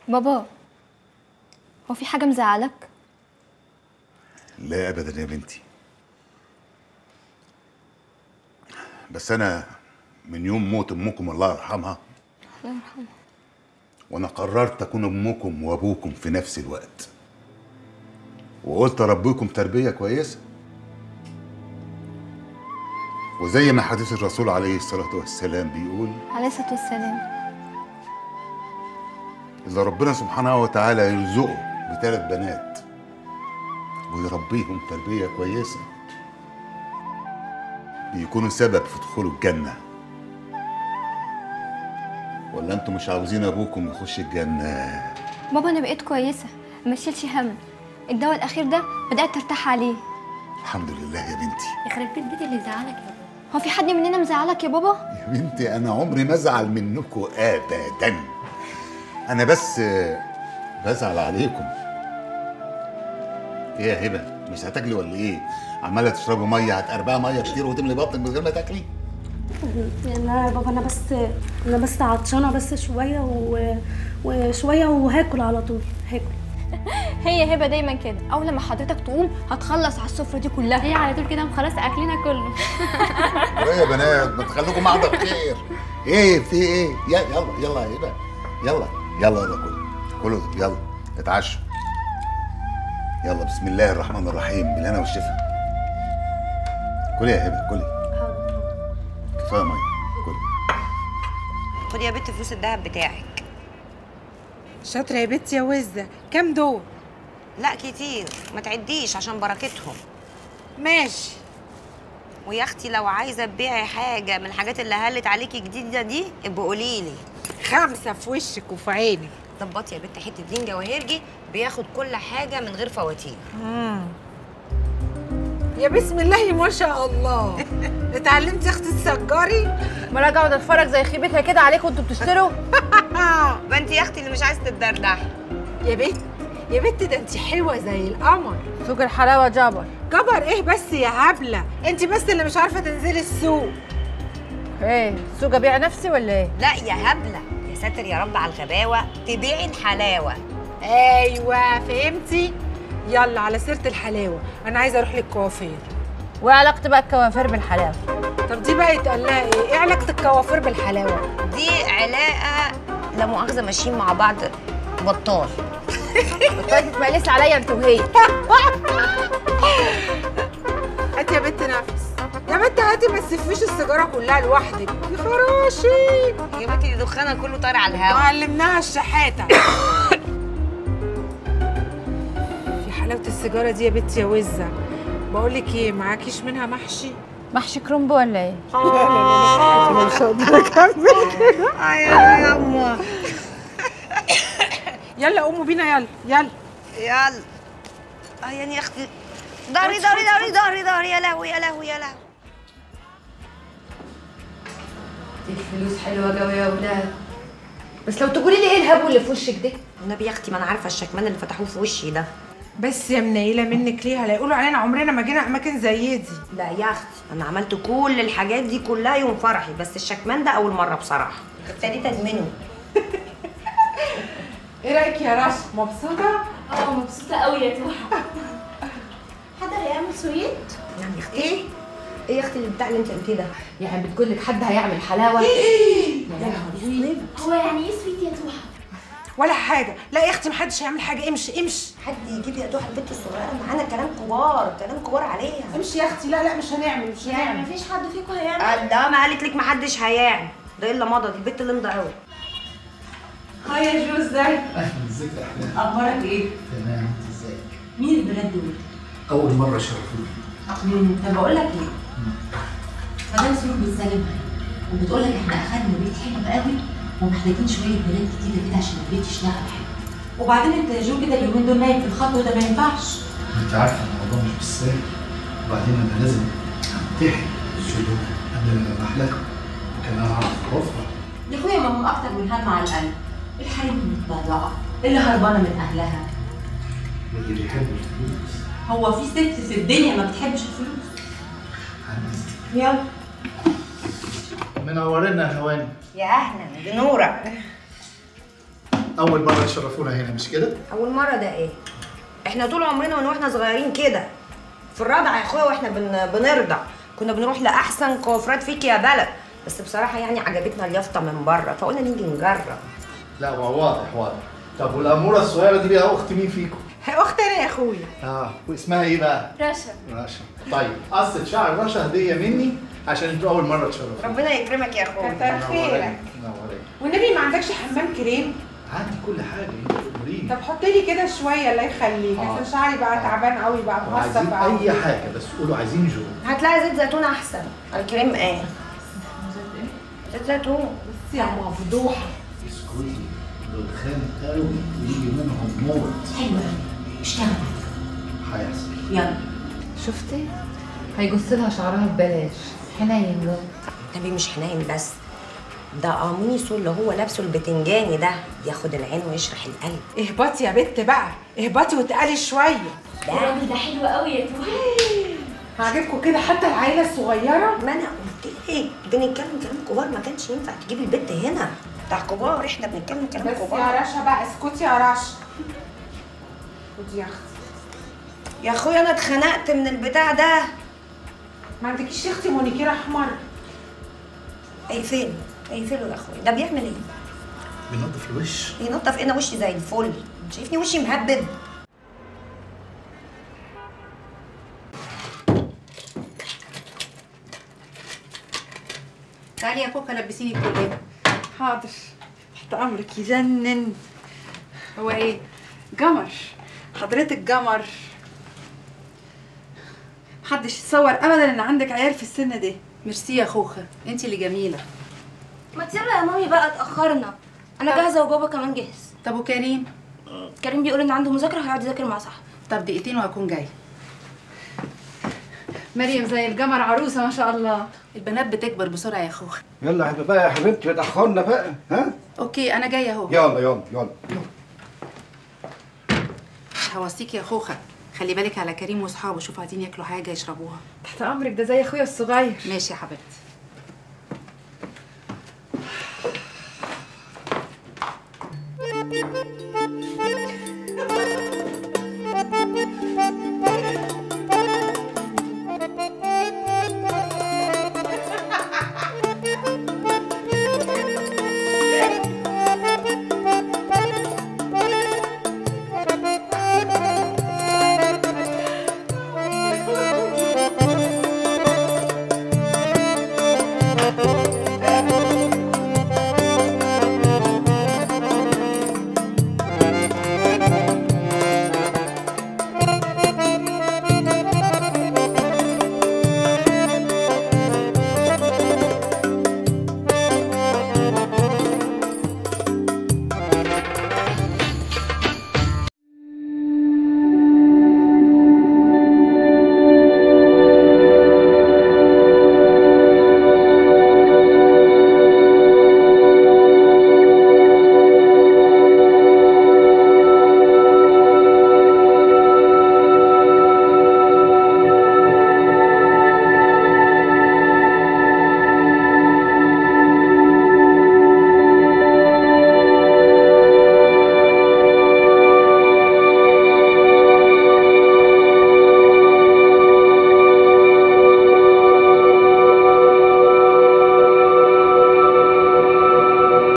بابا هو في حاجة مزعلك؟ لا ابدا يا بنتي بس انا من يوم موت امكم الله يرحمها الله يرحمه وانا قررت اكون امكم وابوكم في نفس الوقت وقلت اربيكم تربيه كويسه وزي ما حديث الرسول عليه الصلاه والسلام بيقول عليه الصلاة والسلام إذا ربنا سبحانه وتعالى يرزقه بثلاث بنات ويربيهم تربية كويسة بيكونوا سبب في دخول الجنة ولا انتوا مش عاوزين ابوكم يخش الجنة بابا أنا بقيت كويسة ما تشيلش هم الدواء الأخير ده بدأت ترتاح عليه الحمد لله يا بنتي يخرب بيت بيت اللي زعلك يا بابا هو في حد مننا مزعلك يا بابا؟ يا بنتي انا عمري ما ازعل منكم ابدا انا بس آه، بزعل عليكم ايه يا هبه مش هتاكلي ولا ايه عماله تشربي ميه هتقربها ميه كتير وتملي بطنك من غير ما تاكلي لا يا بابا انا بس انا بس عطشانه بس شويه و... وشويه وهاكل على طول هاكل هي هبة دايما كده أول لما حضرتك تقوم هتخلص على السفرة دي كلها هي على طول كده مخلص اكلنا كله ايه يا بنات ما تخليكم معدة بخير ايه في ايه يا- يلا يلا يا هبه يلا يلا يلا كله كله يلا اتعشوا يلا بسم الله الرحمن الرحيم بالهنا والشفا كلي يا هبه كلي كفايه ميه كلي خدي يا بنت فلوس الذهب بتاعك شاطرة يا بنتي يا وزة كام دول؟ لا كتير ما تعديش عشان بركتهم ماشي ويا اختي لو عايزه تبيعي حاجه من الحاجات اللي هلت عليكي جديده دي ابقي قولي لي خمسة في وشك وفي عينك ظبطي يا بنت حته دين جواهرجي بياخد كل حاجه من غير فواتير يا بسم الله ما شاء الله اتعلمتي يا اختي تسجري؟ ما انا اقعد اتفرج زي خيبتها كده عليكم وانتوا بتشتروا ما انت يا اختي اللي مش عايزه تتدردحي يا بنت يا بنت ده انت حلوة زي القمر سوق الحلاوه جبر جبر ايه بس يا هبلة انت بس اللي مش عارفة تنزلي السوق ايه سوق ابيع نفسي ولا ايه لا يا هبله يا ساتر يا رب على الغباوه تبيعي الحلاوه ايوه فهمتي؟ يلا على سيرة الحلاوة انا عايزة اروح للكوافير وايه علاقه بقى الكوافير بالحلاوه طب دي بقى يتقال لها ايه؟ ايه علاقة الكوافير بالحلاوة؟ دي علاقه لا مؤاخذه ماشيين مع بعض بطال طيب تبقى لسه عليا انت وهي هاتي يا بنت نفس يا بنت هاتي ما تسفيش السيجاره كلها لوحدك يا خراشي يا بنتي دي دخانها كله طاير على الهوا علمناها الشحاته في حلاوه السيجاره دي يا بنتي يا وزه بقول لك ايه معاكيش منها محشي محشي كرنب ولا ايه مش هقدر اكمل كده يا يما يلا قوموا بينا يلا يلا يلا اه يعني يا اختي ضهري ضهري ضهري ضهري ضهري يا لهوي يا لهوي يا لهوي الفلوس حلوه قوي يا ولاد بس لو تقولي لي ايه الهبو اللي في وشك ده النبي يا اختي ما انا عارفه الشكمان اللي فتحوه في وشي ده بس يا منيله منك ليه هيقولوا علينا عمرنا ما جينا اماكن زي دي لا يا اختي انا عملت كل الحاجات دي كلها يوم فرحي بس الشكمان ده اول مره بصراحه ابتديت ادمنه ايه رايك يا رش مبسوطه اه مبسوطه قوي يا توحه حد هيعمل سويت نعم يا اختي ايه ايه يا اختي اللي بتاع اللي انت قلتيه ده يعني بتقول لك حد هيعمل حلاوه يا لهوي هو يعني ايه سويت يا توحه ولا حاجه لا يا اختي محدش هيعمل حاجه امشي امشي حد يجيب يا دوحه البنت الصغيره معانا كلام كبار كلام كبار عليها امشي يا اختي لا لا مش هنعمل مش يعني هنعمل مفيش حد فيكم هيعمل ده ما قالت لك ما حدش هيعمل ده الا مضى دي البنت اللي مضى قوي هاي يا جو ازاي ازيك يا احلام اخبارك ايه؟ تمام انت ازيك مين البنات دول؟ اول مره شرفوني مم، طب بقول لك ايه؟ مدام سلوك بتسلمها وبتقول لك احنا اخدنا بيت حلو قوي ومحتاجين شويه بنات كتير كده عشان البيت يشتغل حلو وبعدين انت يا جو كده اليومين دول نايم في الخط وده ما ينفعش انت عارفه الموضوع مش بالسهل وبعدين انا لازم امتحن الشغل قبل ما اروح لها كان اعرف اوفر يا اخويا ما هم اكتر من هم على القلب الحريم متبرعه اللي هربانه من اهلها واللي بيحب الفلوس هو في ست في الدنيا ما بتحبش الفلوس يلا منورنا يا هواني يا اهلا بنورك اول مره تشرفونا هنا مش كده اول مره ده ايه احنا طول عمرنا من واحنا صغيرين كده في الرضع يا اخويا واحنا بن... بنرضع كنا بنروح لاحسن كوافرات فيك يا بلد بس بصراحه يعني عجبتنا اليافطه من بره فقلنا نيجي نجرب لا هو واضح واضح طب والاموره الصغيره دي بقى اخت مين فيكم اختي انا يا اخويا اه واسمها ايه بقى رشا رشا طيب قصة شعر رشا هديه مني عشان انتوا اول مره تشرفونا ربنا يكرمك يا اخويا كتر خيرك نورك والنبي ما عندكش حمام كريم عندي كل حاجه انت تقولي طب حط لي كده شويه الله يخليك آه. عشان شعري بقى تعبان قوي بقى عايزين مهصب قوي اي حاجه بس قولوا عايزين جو هتلاقي زيت زيتون احسن الكريم ايه زيت زيتون بس يا مفضوحه اسكتي دول خام قوي ويجي منهم موت حلوة قوي اشتغل هيحصل يلا شفتي هيجص لها شعرها ببلاش حنين ده النبي مش حنين بس ده قميصه اللي هو لابسه البتنجاني ده ياخد العين ويشرح القلب اهبطي يا بت بقى اهبطي واتقلي شويه الراجل ده حلو قوي يا توحي هعجبكم كده حتى العيله الصغيره ما انا قلت ايه بنتكلم كلام كبار ما كانش ينفع تجيب البت هنا بتاع كبار احنا بنتكلم كلام بس كبار يا رشا بقى اسكتي يا رشا خدي يا اختي يا اخويا انا اتخنقت من البتاع ده ما عندكيش يا اختي مونيكير احمر اي فين اي فين يا اخويا ده بيعمل ايه بينظف الوش ينضف انا وشي زي الفل شايفني وشي مهبب تعالي يا كوكا لبسيني الكليه حاضر تحت امرك يجنن هو ايه قمر حضرتك قمر محدش يتصور ابدا ان عندك عيال في السن ده ميرسي يا خوخه انت اللي جميله ما يلا يا مامي بقى اتأخرنا أنا جاهزة وبابا كمان جاهز طب وكريم كريم بيقول إن عنده مذاكرة هيقعد يذاكر مع صاحبه طب دقيقتين وهكون جاي مريم زي القمر عروسه ما شاء الله البنات بتكبر بسرعه يا خوخه يلا يا بقى يا حبيبتي اتأخرنا بقى ها اوكي انا جايه اهو يلا يلا يلا هوصيك يا خوخه خلي بالك على كريم واصحابه شوفوا عايزين ياكلوا حاجه يشربوها تحت امرك ده زي اخويا الصغير ماشي يا حبيبتي